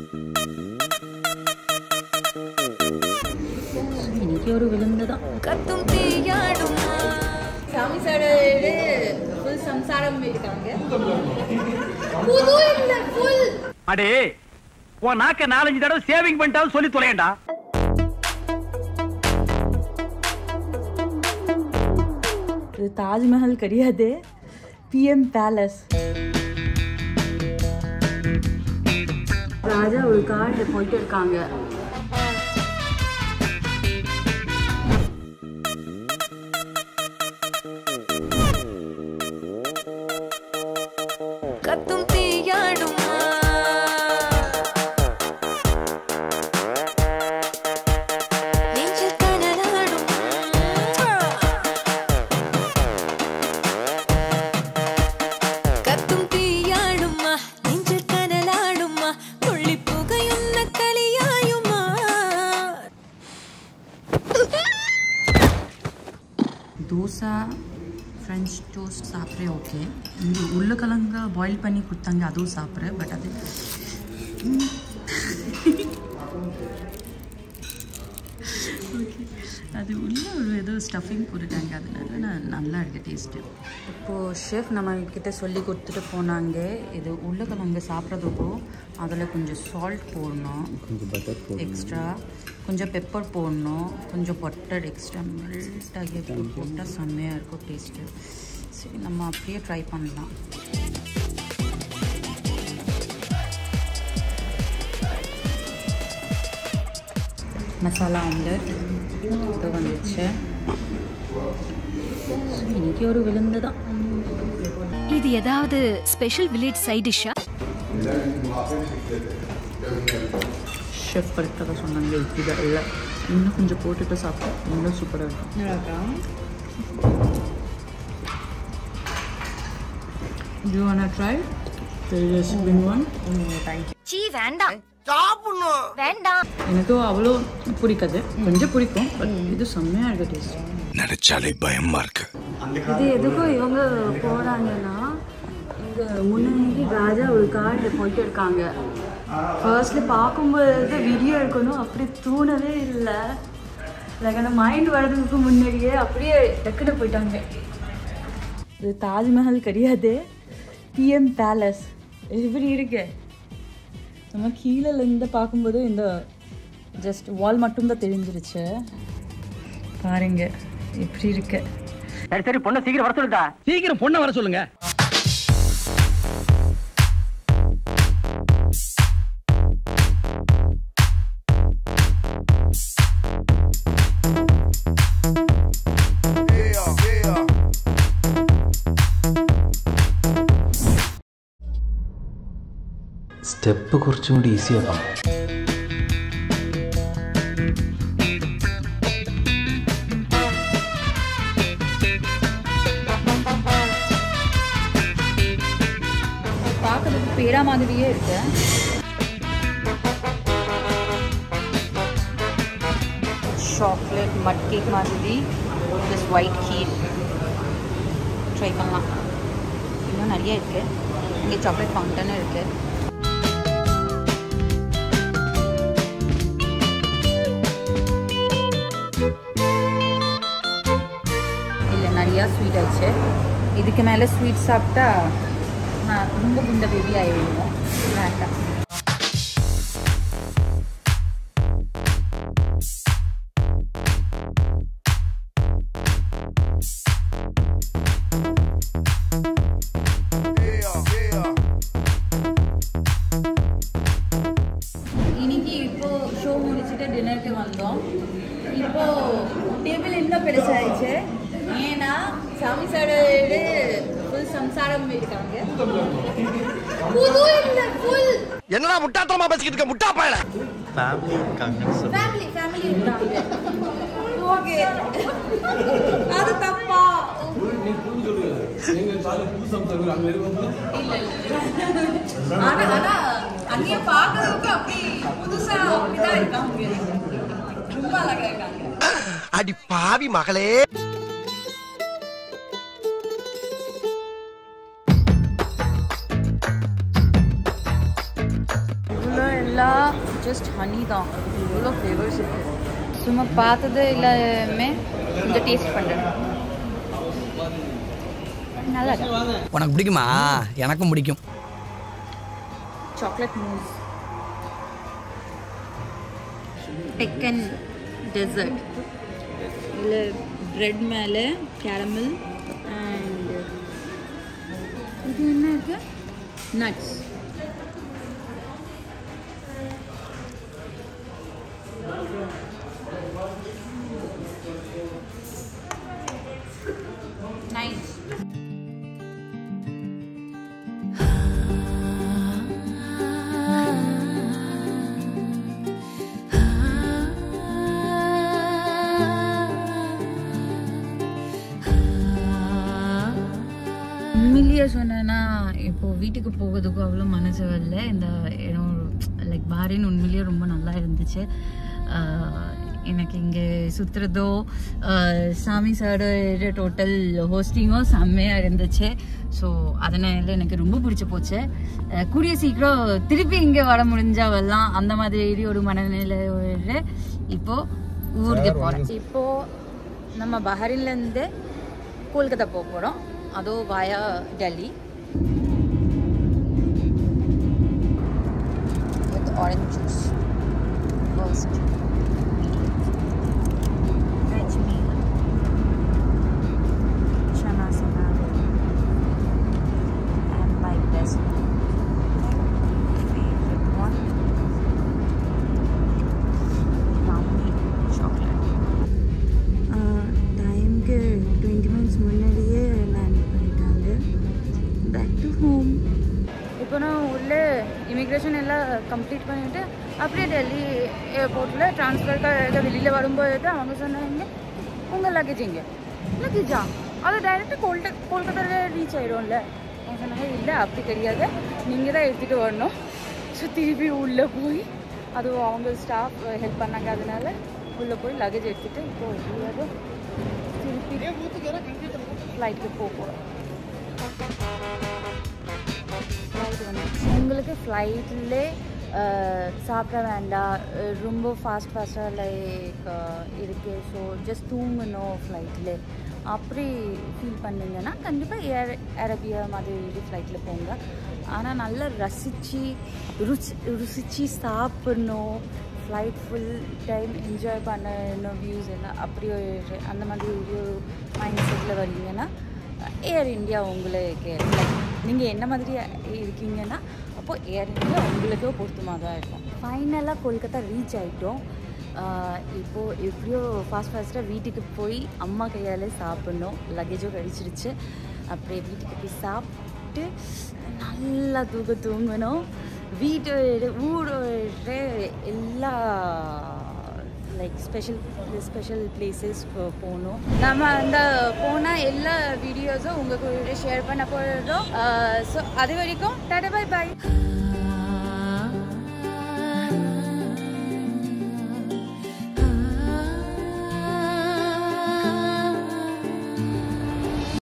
എനിക്ക് ഒരു വിളുന്നതാ கத்தும் தீயாடுமா சாமி சார் ஃபுல் சம்சாரம் இருக்காங்க புது இல்ல ஃபுல் அடே உன் நாக்க நாலஞ்சு தடவை சேவிங் பண்ணிட்டாலும் சொல்லி தொலையண்டா இது தாஜ்மஹல் கிடையாது பிஎம் பேலஸ் ராஜா ஒரு கார்டு போயிட்டு இருக்காங்க கத்தும் தீயாடுமா நெஞ்சில் கனலாடுமா கத்தும் தீயாடுமா நெஞ்சில் கனலாடுமா துள்ளி புகையுன்ன களியாயுமா தோசை ஃப்ரெஞ்ச் டோஸ்ட் சாப்பிட்றேன் ஓகே இந்த உருளைக்கிழங்க பாயில் பண்ணி கொடுத்தாங்க அதுவும் சாப்பிட்றேன் பட் அது ஓகே அது உள்ள ஒரு ஏதோ ஸ்டஃபிங் போட்டுட்டாங்க அதனால நான் நல்லா இருக்கு டேஸ்ட்டு இப்போது ஷெஃப் நம்ம கிட்ட சொல்லி கொடுத்துட்டு போனாங்க இது உருளைக்கிழங்கு சாப்பிட்றதுக்கோ அதில் கொஞ்சம் சால்ட் போடணும் எக்ஸ்ட்ரா கொஞ்சம் பெப்பர் போடணும் கொஞ்சம் பட்டர் எக்ஸ்ட்ரா மெல்ட் ஆகி போட்டால் செம்மையாக இருக்கும் டேஸ்ட்டு சரி நம்ம அப்படியே ட்ரை பண்ணலாம் மசாலா ஆம்லெட் இது வந்துச்சு இன்னைக்கு ஒரு விருந்து தான் இது ஏதாவது ஸ்பெஷல் வில்லேஜ் சைட் டிஷ்ஷா ஷெஃப் கரெக்டாக சொன்னாங்க இப்படி இல்லை இன்னும் கொஞ்சம் போட்டுட்டு சாப்பிட்டா இன்னும் சூப்பராக இருக்கும் Do you wanna try? There is been one. சீ வேண்டாம் வேண்டாம் எனக்கு அவ்வளோ பிடிக்காது கொஞ்சம் பிடிக்கும் பட் இது செம்மையாக இருக்கு டேஸ்ட் நினைச்சாலே பயமா இருக்கு இது எதுக்கும் இவங்க போகிறாங்கன்னா இங்கே முன்னாடி ராஜா ஒரு கார்டு போயிட்டு இருக்காங்க ஃபர்ஸ்ட்ல பார்க்கும்போது வீடியோ எடுக்கணும் அப்படி தூணவே இல்லை லைக் அந்த மைண்ட் வர்றதுக்கு முன்னாடியே அப்படியே டக்குன்னு போயிட்டாங்க இது தாஜ்மஹல் கிடையாது பிஎம் பேலஸ் எப்படி இருக்கு நம்ம கீழே இருந்து பார்க்கும்போது இந்த ஜஸ்ட் வால் மட்டும்தான் தெரிஞ்சிருச்சு பாருங்க எப்படி இருக்கு சரி சரி பொண்ணை சீக்கிரம் வர சொல்லுடா சீக்கிரம் பொண்ணை வர சொல்லுங்க സ്റ്റെപ്പ് കുറച്ചും കൂടി ഈസി ആക്കാം பார்க்கறதுக்கு பேரா மாதிரியே இருக்கு சாக்லேட் மட் கேக் மாதிரி ப்ளஸ் ஒயிட் கீர் ட்ரை பண்ணலாம் இன்னும் நிறைய இருக்கு இங்கே சாக்லேட் ஃபவுண்டனும் இருக்கு இல்லை நிறையா ஸ்வீட் ஆயிடுச்சு இதுக்கு மேலே ஸ்வீட் சாப்பிட்டா நான் ரொம்ப குண்ட பேபி ஆயிடுவோம் வேண்டாம் இன்னைக்கு இப்போ ஷோ முடிச்சுட்டு டின்னருக்கு வந்தோம் இப்போ டேபிள் இன்னும் பெருசாயிடுச்சு ஏன்னா சாமி சார் ஃபுல் சம்சாரம் இருக்காங்க புது இல்ல ஃபுல் என்னடா முட்டாத்தனமா பேசிக்கிட்டு இருக்க முட்டா பயல ஃபேமிலி ஃபேமிலி இருக்காங்க ஓகே அது தப்பா ஆனா ஆனா அண்ணிய பாக்குறதுக்கு அப்படி புதுசா அப்படிதான் இருக்காங்க ரொம்ப அழகா இருக்காங்க அடி பாவி மகளே இவ்வளோ ஃபுல்லாக ஜஸ்ட் ஹனி தான் இவ்வளோ ஃப்ளேவர்ஸ் இருக்குது சும்மா பார்த்தது எல்லாமே இந்த டேஸ்ட் பண்ணுறேன் நல்லா இருக்கு உனக்கு பிடிக்குமா எனக்கும் பிடிக்கும் சாக்லேட் மூஸ் டெக்கன் டெசர்ட் இதில் ப்ரெட் மேலே கேரமல் அண்ட் இது என்ன இருக்கு நட்ஸ் நைஸ் உண்மையிலேயே சொன்னேன்னா இப்போ வீட்டுக்கு போகிறதுக்கு அவ்வளோ மனசு வரல இந்த இடம் லைக் பாரின் உண்மையிலேயே ரொம்ப நல்லா இருந்துச்சு ஆஹ் எனக்கு இங்கே சுற்றுறதோ சாமி சாரோட டோட்டல் ஹோஸ்டிங்கும் செம்மையாக இருந்துச்சு ஸோ அதனால எனக்கு ரொம்ப பிடிச்சி போச்சு ஆஹ் கூடிய சீக்கிரம் திருப்பி இங்கே வர முடிஞ்சா வரலாம் அந்த மாதிரி ஒரு மனநிலையோட இப்போ ஊருக்கு போகிறேன் இப்போ நம்ம பஹரின்லேருந்து கோல்கத்தா போக போகிறோம் அதோ வாயா Delhi with orange juice first veg meal chana salad and my best favorite one brownie chocolate டைமுக்கு டுவெண்ட்டி மினிட்ஸ் முன்னாடியே லேண்ட் பண்ணிட்டாங்க பேக் டு ஹோம் இப்போ நான் உள்ளே இமிக்ரேஷன் எல்லாம் கம்ப்ளீட் பண்ணிவிட்டு அப்படியே டெல்லி ஏர்போர்ட்டில் ட்ரான்ஸ்ஃபருக்காக வெளியில் வரும்போது அவங்க சொன்னாங்க உங்கள் லக்கேஜ் இங்கே லக்கேஜா அது டைரெக்டாக கோல்ட கோல்கத்தாவில் ரீச் ஆகிடும்ல அவங்க சொன்னாங்க இல்லை அப்படி கிடையாது நீங்கள் தான் எடுத்துகிட்டு வரணும் ஸோ திருப்பி உள்ளே போய் அதுவும் அவங்க ஸ்டாஃப் ஹெல்ப் பண்ணாங்க அதனால உள்ளே போய் லக்கேஜ் எடுத்துகிட்டு இப்போ எப்படியாவது திருப்பி ஃப்ளைட்டுக்கு போக போகிறோம் உங்களுக்கு ஃப்ளைட்லே சாப்பிட வேண்டாம் அஹ் ரொம்ப ஃபாஸ்ட் ஃபாஸ்ட்டாக லைக் இருக்குது ஸோ ஜஸ்ட் தூங்கணும் ஃப்ளைட்டில் அப்படி ஃபீல் பண்ணீங்கன்னா கண்டிப்பாக ஏர் அரேபியா மாதிரி ஃப்ளைட்டில் போங்க ஆனால் நல்லா ரசித்து ருச்சி ருசித்து சாப்பிடணும் ஃப்ளைட் ஃபுல் டைம் என்ஜாய் பண்ணணும் வியூஸ் எல்லாம் அப்படி ஒரு அந்த மாதிரி ஒரு மைண்ட் செட்டில் வரீங்கன்னா ஏர் இந்தியா உங்களுக்கு லைக் நீங்கள் என்ன மாதிரி இருக்கீங்கன்னா அப்போது ஏர் இந்தியா உங்களுக்கு பொருத்தமாக தான் இருக்கும் ஃபைனலாக கொல்கத்தா ரீச் ஆகிட்டோம் இப்போது எப்படியோ ஃபாஸ்ட் ஃபாஸ்ட்டாக வீட்டுக்கு போய் அம்மா கையால் சாப்பிட்ணும் லக்கேஜும் கழிச்சிருச்சு அப்படியே வீட்டுக்கு போய் சாப்பிட்டு நல்லா தூக்க தூங்கணும் வீட்டோட ஊரோட எல்லா லைக் ஸ்பெஷல் ஸ்பெஷல் பிளேசஸ் போகணும் நம்ம அந்த போன எல்லா வீடியோஸும் உங்கள் கூட ஷேர் பண்ண போகிறோம் ஸோ அது வரைக்கும் டாடா பை பாய்